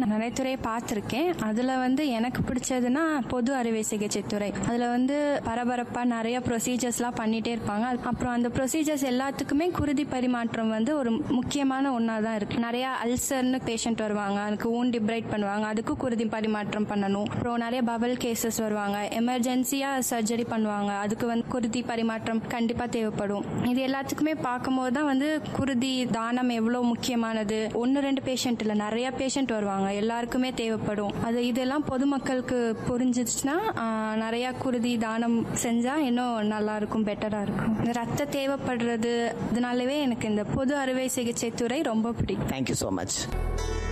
நான் நிறைய துறையை பார்த்துருக்கேன் அதில் வந்து எனக்கு பிடிச்சதுன்னா பொது அறுவை சிகிச்சை துறை அதில் வந்து பரபரப்பாக நிறைய ப்ரொசீஜர்ஸ்லாம் பண்ணிகிட்டே இருப்பாங்க அது- அப்புறம் அந்த ப்ரொசீஜர்ஸ் எல்லாத்துக்குமே குருதி பரிமாற்றம் வந்து ஒரு முக்கியமான ஒன்றா தான் இருக்குது நிறையா அல்சர்னு பேஷண்ட் வருவாங்க அதுக்கு ஊன் டிப்ரைட் பண்ணுவாங்க அதுக்கும் குருதி பரிமாற்றம் பண்ணணும் அப்புறம் நிறைய பபல் கேசஸ் வருவாங்க எமர்ஜென்சியாக சர்ஜரி பண்ணுவாங்க அதுக்கு வந்து குருதி பரிமாற்றம் கண்டிப்பாக தேவைப்படும் இது எல்லாத்துக்குமே பார்க்கும்போது தான் வந்து குருதி தானம் எவ்வளோ முக்கியமானது ஒன்று ரெண்டு பேஷண்ட் இல்லை நிறைய பேஷண்ட் வருவாங்க எல்லாருக்குமே தேவைப்படும் அது இதெல்லாம் பொதுமக்களுக்கு புரிஞ்சிச்சுன்னா ஆஹ், நிறைய குருதி தானம் செஞ்சால் இன்னும் நல்லா இருக்கும் பெட்டராக இருக்கும் இந்த ரத்த தேவைப்படுறது இதனாலவே எனக்கு இந்த பொது அறுவை சிகிச்சை துறை ரொம்ப பிடிக்கும் தேங்க்யூ ஸோ மச்